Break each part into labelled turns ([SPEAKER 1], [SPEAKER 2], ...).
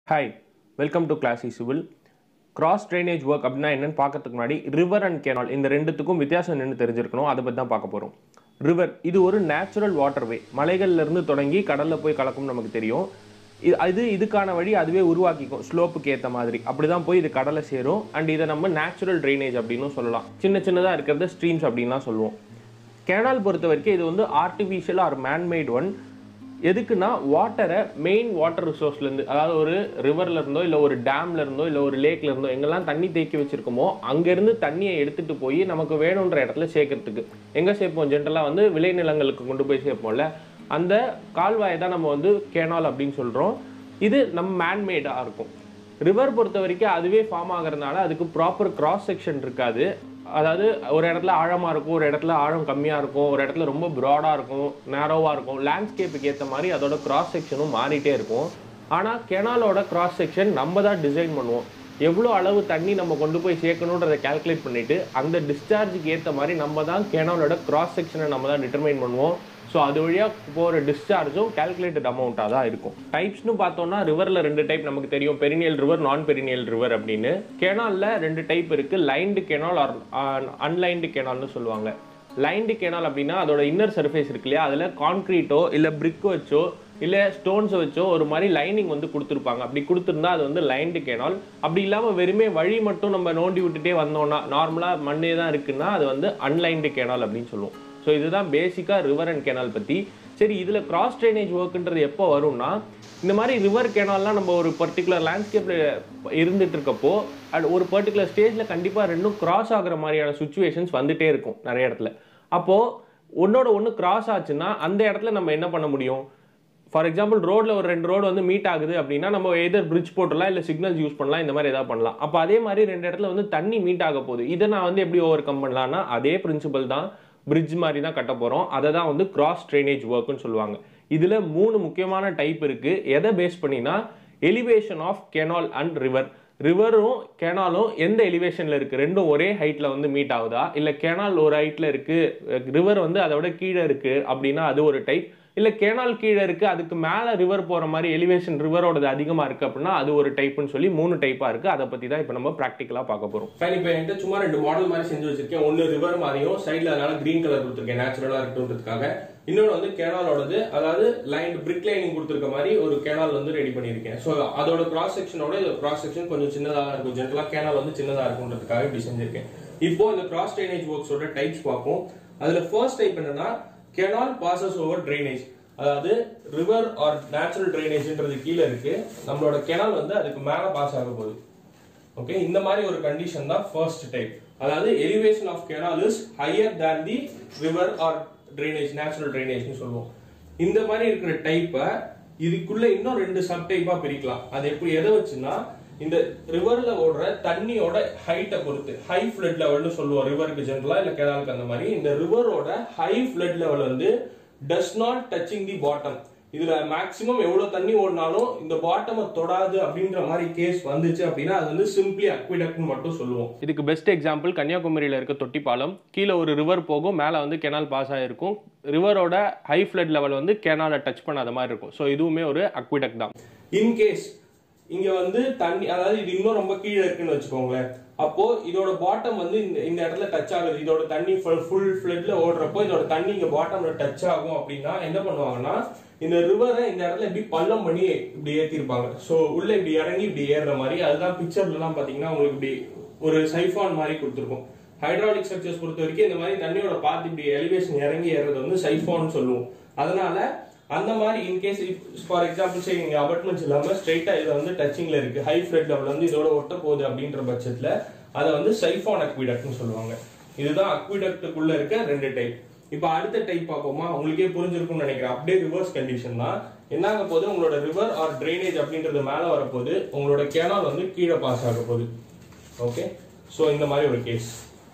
[SPEAKER 1] Hi welcome to classy civil cross drainage work அப்படின்னா என்னன்னு பார்க்கறதுக்கு முன்னாடி ரிவர் அண்ட் கேனால் இந்த ரெண்டுத்துக்கும் வித்தியாசம் என்னன்னு தெரிஞ்சிருக்கணும் அதை பற்றி தான் பார்க்க போகிறோம் ரிவர் இது ஒரு நேச்சுரல் வாட்டர்வே மலைகள்லேருந்து தொடங்கி கடலில் போய் கலக்கும் நமக்கு தெரியும் இது அது இதுக்கான வழி அதுவே உருவாக்கிக்கும் ஸ்லோப்புக்கு ஏற்ற மாதிரி அப்படி தான் போய் இது கடலை சேரும் அண்ட் இதை நம்ம நேச்சுரல் ட்ரைனேஜ் அப்படின்னு சொல்லலாம் சின்ன சின்னதாக இருக்கிறது ஸ்ட்ரீம்ஸ் அப்படின்லாம் சொல்லுவோம் கேனால் பொறுத்த வரைக்கும் இது வந்து ஆர்டிஃபிஷியல் ஆர் மேன்மேட் ஒன் எதுக்குன்னா வாட்டரை மெயின் வாட்டர் ரிசோர்ஸ்லேருந்து அதாவது ஒரு ரிவர்ல இருந்தோ இல்லை ஒரு டேம்ல இருந்தோ இல்லை ஒரு லேக்ல இருந்தோ எங்கெல்லாம் தண்ணி தேக்கி வச்சிருக்கோமோ அங்கேருந்து தண்ணியை எடுத்துட்டு போய் நமக்கு வேணுன்ற இடத்துல சேர்க்கறதுக்கு எங்கே சேர்ப்போம் ஜென்ரலாக வந்து விளைநிலங்களுக்கு கொண்டு போய் சேர்ப்போம்ல அந்த கால்வாயை தான் நம்ம வந்து கேனால் அப்படின்னு சொல்கிறோம் இது நம்ம மேன்மேடாக இருக்கும் ரிவர் பொறுத்த வரைக்கும் அதுவே ஃபார்ம் ஆகிறதுனால அதுக்கு ப்ராப்பர் கிராஸ் செக்ஷன் இருக்காது அதாவது ஒரு இடத்துல ஆழமாக இருக்கும் ஒரு இடத்துல ஆழம் கம்மியாக இருக்கும் ஒரு இடத்துல ரொம்ப ப்ராடாக இருக்கும் நேரோவாக இருக்கும் லேண்ட்ஸ்கேப்புக்கு ஏற்ற மாதிரி அதோட கிராஸ் செக்ஷனும் மாறிட்டே இருக்கும் ஆனால் கெனாலோட கிராஸ் செக்ஷன் நம்ம தான் டிசைன் பண்ணுவோம் எவ்வளோ அளவு தண்ணி நம்ம கொண்டு போய் சேர்க்கணுன்றதை கால்குலேட் பண்ணிவிட்டு அந்த டிஸ்சார்ஜுக்கு ஏற்ற மாதிரி நம்ம தான் கெனாலோட கிராஸ் செக்ஷனை நம்ம தான் டிட்டர்மைன் பண்ணுவோம் ஸோ அது வழியாக போகிற டிஸ்சார்ஜும் கால்குலேட்டட் அமௌண்ட்டாக தான் இருக்கும் டைப்ஸ்னு பார்த்தோம்னா ரிவரில் ரெண்டு டைப் நமக்கு தெரியும் perennial river non perennial river அப்படின்னு கெனாலில் ரெண்டு டைப் இருக்குது லைன்டு கெனால் ஆர் அன்லைன்டு கெனால்னு சொல்லுவாங்க லைன்டு கெனால் அப்படின்னா அதோட இன்னர் சர்ஃபேஸ் இருக்கு இல்லையா அதில் கான்க்ரீட்டோ இல்லை பிரிக் வச்சோ இல்லை ஸ்டோன்ஸை வச்சோ ஒரு மாதிரி லைனிங் வந்து கொடுத்துருப்பாங்க அப்படி கொடுத்துருந்தா அது வந்து லைன்டு கெனால் அப்படி இல்லாமல் வெறுமே வழி மட்டும் நம்ம நோண்டி விட்டுட்டே வந்தோம்னா நார்மலாக மண்ணே தான் இருக்குன்னா அது வந்து அன்லைன்டு கெனால் அப்படின்னு சொல்லுவோம் ஸோ இதுதான் பேசிக்காக ரிவர் அண்ட் கெனால் பற்றி சரி இதில் கிராஸ் ட்ரைனேஜ் ஒர்க்குன்றது எப்போ வரும்னா இந்த மாதிரி ரிவர் கெனால்லாம் நம்ம ஒரு பர்டிகுலர் லேண்ட்ஸ்கேப்பில் இருந்துட்டு இருக்கப்போ அட் ஒரு பர்டிகுலர் ஸ்டேஜில் கண்டிப்பாக ரெண்டும் கிராஸ் ஆகுற மாதிரியான சுச்சுவேஷன்ஸ் வந்துட்டே இருக்கும் நிறைய இடத்துல அப்போது ஒன்னோட ஒன்று கிராஸ் ஆச்சுன்னா அந்த இடத்துல நம்ம என்ன பண்ண முடியும் ஃபார் எக்ஸாம்பிள் ரோட்டில் ஒரு ரெண்டு ரோடு வந்து மீட் ஆகுது அப்படின்னா நம்ம எதர் பிரிட்ஜ் போட்டுடலாம் இல்லை சிக்னல்ஸ் யூஸ் பண்ணலாம் இந்த மாதிரி ஏதாவது பண்ணலாம் அப்போ அதே மாதிரி ரெண்டு இடத்துல வந்து தண்ணி மீட் ஆக போகுது இதை நான் வந்து எப்படி ஓவர் கம் பண்ணலாம்னா அதே பிரின்சிபல் தான் பிரிட்ஜ் மாதிரி தான் கட்ட போகிறோம் அதை தான் வந்து கிராஸ் ட்ரைனேஜ் ஒர்க்குன்னு சொல்லுவாங்க இதில் மூணு முக்கியமான டைப் இருக்குது எதை பேஸ் பண்ணினா elevation of canal and river ரிவரும் கெனாலும் எந்த எலிவேஷனில் இருக்குது ரெண்டும் ஒரே ஹைட்டில் வந்து மீட் ஆகுதா இல்லை கெனால் ஒரு ஹைட்டில் இருக்குது ரிவர் வந்து அதை விட கீழே இருக்குது அப்படின்னா அது ஒரு டைப் இல்லை கேனால் கீழே இருக்குது அதுக்கு மேலே ரிவர் போகிற மாதிரி எலிவேஷன் ரிவரோடது அதிகமாக இருக்குது அப்படின்னா அது ஒரு டைப்னு சொல்லி மூணு டைப்பாக இருக்குது அதை பற்றி தான் இப்போ நம்ம ப்ராக்டிக்கலாக பார்க்க போகிறோம் ஃபைன் இப்போ என்கிட்ட சும்மா ரெண்டு மாடல் மாதிரி செஞ்சு வச்சிருக்கேன் ஒன்று ரிவர் மாதிரியும் சைடில் அதனால க்ரீன் கலர் கொடுத்துருக்கேன் நேச்சுரலாக இருக்கணுன்றதுக்காக இன்னொன்று வந்து கேனாலோடது அதாவது லைன் பிரிக் லைனிங் கொடுத்துருக்க மாதிரி ஒரு கேனால் வந்து ரெடி பண்ணியிருக்கேன் ஸோ அதோட கிராஸ் செக்ஷனோட இந்த கிராஸ் செக்ஷன் கொஞ்சம் சின்னதாக இருக்கும் ஜென்ரலாக கேனால் வந்து சின்னதாக இருக்குன்றதுக்காக இப்படி செஞ்சிருக்கேன் இப்போ இந்த கிராஸ் ட்ரைனேஜ் ஒர்க்ஸோட டைப்ஸ் பார்ப்போம் அதில் ஃபர்ஸ்ட் டைப் என்னன்னா கெனால் பாசஸ் ஓவர் ட்ரைனேஜ் அதாவது ரிவர் ஆர் நேச்சுரல் ட்ரைனேஜ்ன்றது கீழே இருக்கு நம்மளோட கெனால் வந்து அதுக்கு மேல பாஸ் ஆக போகுது ஓகே இந்த மாதிரி ஒரு கண்டிஷன் தான் ஃபர்ஸ்ட் டைப் அதாவது elevation of canal is higher than the river or drainage natural ட்ரைனேஜ்னு சொல்லுவோம் இந்த மாதிரி இருக்கிற டைப்பை இதுக்குள்ள இன்னும் ரெண்டு சப் டைப்பா பிரிக்கலாம் அது எப்படி எதை வச்சுன்னா இந்த ரிவர்ல ஓடுற தண்ணியோட ஹைட்டை பொறுத்து ஹை ஃபிளட் லெவல்னு சொல்லுவோம் ரிவருக்கு ஜென்ரலா இல்ல கெனாலுக்கு அந்த மாதிரி இந்த ரிவரோட ஹை ஃபிளட் லெவல் வந்து does not touching the bottom இதுல மேக்சிமம் எவ்வளவு தண்ணி ஓடினாலும் இந்த பாட்டமை தொடாது அப்படின்ற மாதிரி கேஸ் வந்துச்சு அப்படின்னா அது வந்து சிம்பிளி அக்விடக்ட்னு மட்டும் சொல்லுவோம் இதுக்கு பெஸ்ட் எக்ஸாம்பிள் கன்னியாகுமரியில இருக்க தொட்டிப்பாலம் கீழே ஒரு ரிவர் போகும் மேலே வந்து கெனால் பாஸ் ஆகிருக்கும் ரிவரோட ஹை ஃபிளட் லெவல் வந்து கெனாலை டச் பண்ணாத மாதிரி இருக்கும் ஸோ இதுவுமே ஒரு அக்விடக்ட் தான் இன்கேஸ் இங்க வந்து தண்ணி அதாவது இது இன்னும் ரொம்ப கீழே இருக்குன்னு வச்சுக்கோங்களேன் அப்போ இதோட பாட்டம் வந்து இந்த இந்த இடத்துல டச் ஆகுது இதோட தண்ணி ஃபுல் ஃபிளட்ல ஓடுறப்போ இதோட தண்ணி இங்க பாட்டம்ல டச் ஆகும் அப்படின்னா என்ன பண்ணுவாங்கன்னா இந்த ரிவரை இந்த இடத்துல இப்படி பள்ளம் பண்ணி இப்படி ஏத்திருப்பாங்க சோ உள்ள இப்படி இறங்கி இப்படி ஏறுற மாதிரி அதுதான் பிக்சர்ல எல்லாம் பாத்தீங்கன்னா உங்களுக்கு இப்படி ஒரு சைஃபான் மாதிரி கொடுத்துருக்கும் ஹைட்ராலிக் ஸ்ட்ரக்சர்ஸ் பொறுத்த வரைக்கும் இந்த மாதிரி தண்ணியோட பார்த்து இப்படி எலிவேஷன் இறங்கி ஏறது வந்து சைஃபான் சொல்லுவோம் அதனால அந்த மாதிரி இன்கேஸ் ஃபார் எக்ஸாம்பிள் சரி இங்க அபட்மெண்ட்ஸ் இல்லாம ஸ்ட்ரைட்டா இது வந்து டச்சிங்ல இருக்கு ஹை ஃபிளட் லெவல் வந்து இதோட ஒட்ட போகுது அப்படின்ற பட்சத்துல அதை வந்து சைஃபான் அக்விடக்ட்னு சொல்லுவாங்க இதுதான் அக்விடக்டுக்குள்ள இருக்க ரெண்டு டைப் இப்போ அடுத்த டைப் பார்ப்போமா உங்களுக்கே புரிஞ்சிருக்கும்னு நினைக்கிறேன் அப்படியே ரிவர்ஸ் கண்டிஷன் தான் என்னாக போது உங்களோட ரிவர் ஆர் ட்ரைனேஜ் அப்படின்றது மேல வரப்போது உங்களோட கேனால் வந்து கீழே பாஸ் ஆக போகுது ஓகே ஸோ இந்த மாதிரி ஒரு கேஸ்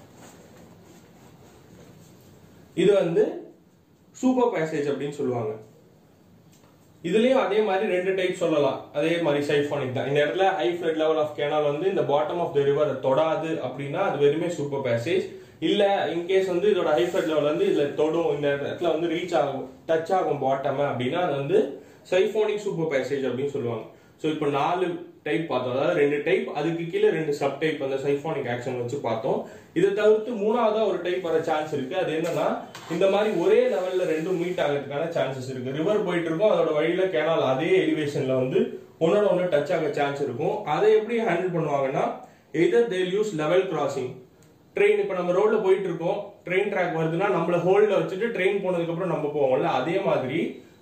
[SPEAKER 1] இது வந்து சூப்பர் பேசேஜ் அப்படின்னு சொல்லுவாங்க இதுலயும் அதே மாதிரி ரெண்டு டைப் சொல்லலாம் அதே மாதிரி சைஃபானிக் தான் இந்த இடத்துல high flood level of canal வந்து இந்த பாட்டம் ஆஃப் த ரிவர் தொடாது அப்படின்னா அது வெறுமே சூப்பர் பேசேஜ் இல்ல இன்கேஸ் வந்து இதோட ஹை ஃபிளட் லெவல் வந்து இதுல தொடும் இந்த இடத்துல வந்து ரீச் ஆகும் டச் ஆகும் பாட்டம் அப்படின்னா அது வந்து சைஃபோனிக் சூப்பர் பேசேஜ் அப்படின்னு சொல்லுவாங்க ஸோ இப்போ நாலு டைப் பார்த்தோம் அதாவது ரெண்டு டைப் அதுக்கு கீழே ரெண்டு சப் டைப் அந்த சைஃபானிக் ஆக்ஷன் வச்சு பார்த்தோம் இதை தவிர்த்து மூணாவதா ஒரு டைப் வர சான்ஸ் இருக்கு அது என்னன்னா இந்த மாதிரி ஒரே லெவல்ல ரெண்டும் மீட் ஆகிறதுக்கான சான்சஸ் இருக்கு ரிவர் போயிட்டு இருக்கும் அதோட வழியில கேனால் அதே எலிவேஷன்ல வந்து ஒன்னோட ஒன்று டச் ஆக சான்ஸ் இருக்கும் அதை எப்படி ஹேண்டில் பண்ணுவாங்கன்னா எதர் தேல் யூஸ் லெவல் கிராசிங் ட்ரெயின் இப்போ நம்ம ரோட்ல போயிட்டு இருக்கோம் ட்ரெயின் ட்ராக் வருதுன்னா நம்மள ஹோல்ட்ல வச்சுட்டு ட்ரெயின் போனதுக்கு அப்புறம் நம்ம போவோம்ல அதே மாதிரி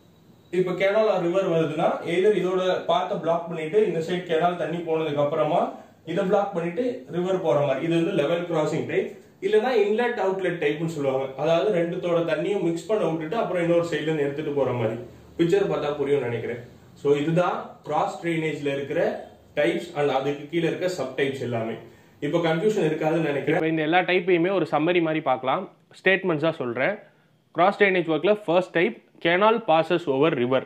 [SPEAKER 1] இப்போ கெனால் ரிவர் வருதுன்னா எதர் இதோட பாத்தை பிளாக் பண்ணிட்டு இந்த சைடு கெனால் தண்ணி போனதுக்கு அப்புறமா இதை பிளாக் பண்ணிட்டு ரிவர் போற மாதிரி இது வந்து லெவல் கிராசிங் டைப் இல்லனா இன்லெட் அவுட்லெட் டைப்னு சொல்லுவாங்க அதாவது ரெண்டுத்தோட தண்ணியும் மிக்ஸ் பண்ண விட்டுட்டு அப்புறம் இன்னொரு சைடுல இருந்து எடுத்துட்டு போற மாதிரி பிக்சர் பார்த்தா புரியும் நினைக்கிறேன் ஸோ இதுதான் கிராஸ் ட்ரைனேஜ்ல இருக்கிற டைப்ஸ் அண்ட் அதுக்கு கீழே இருக்க சப் டைப்ஸ் எல்லாமே இப்போ கன்ஃபியூஷன் இருக்காதுன்னு நினைக்கிறேன்
[SPEAKER 2] இப்போ இந்த எல்லா டைப்பையுமே ஒரு சம்மரி மாதிரி பார்க்கலாம் ஸ்டேட்மெண்ட்ஸாக சொல்கிறேன் கிராஸ் ட்ரைனேஜ் ஒர்க்கில் first type canal passes over river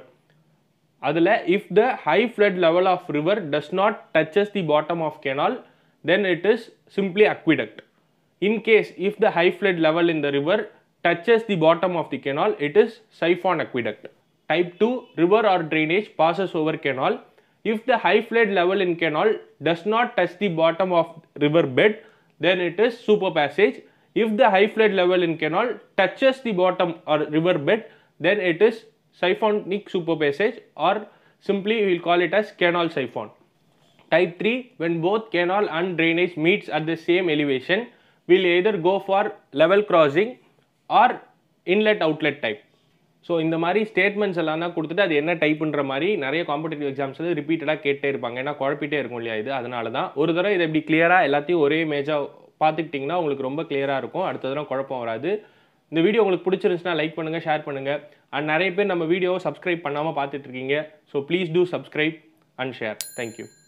[SPEAKER 2] அதில் if the high flood level of river does not touches the bottom of canal then it is simply aqueduct in case if the high flood level in the river touches the bottom of the canal it is siphon aqueduct type two river or drainage passes over canal if the high flood level in canal does not touch the bottom of river bed then it is super passage if the high flood level in canal touches the bottom or river bed then it is siphonic super passage or simply we will call it as canal siphon Type 3 when both canal and drainage meets at the same elevation will either go for level crossing or inlet outlet type. So இந்த மாதிரி statements எல்லாம் தான் கொடுத்துட்டு அது என்ன டைப்புன்ற மாதிரி நிறைய competitive எக்ஸாம்ஸில் ரிப்பீட்டடாக கேட்டே இருப்பாங்க ஏன்னா குழப்பிட்டே இருக்கும் இல்லையா இது அதனால தான் ஒரு தடவை இதை இப்படி கிளியராக எல்லாத்தையும் ஒரே மேஜாக பார்த்துக்கிட்டிங்கன்னா உங்களுக்கு ரொம்ப கிளியராக இருக்கும் அடுத்த தடவை குழப்பம் வராது இந்த வீடியோ உங்களுக்கு பிடிச்சிருந்துச்சுன்னா லைக் பண்ணுங்கள் ஷேர் பண்ணுங்கள் அண்ட் நிறைய பேர் நம்ம வீடியோவை சப்ஸ்கிரைப் பண்ணாமல் பார்த்துட்டு இருக்கீங்க so please do subscribe and share thank you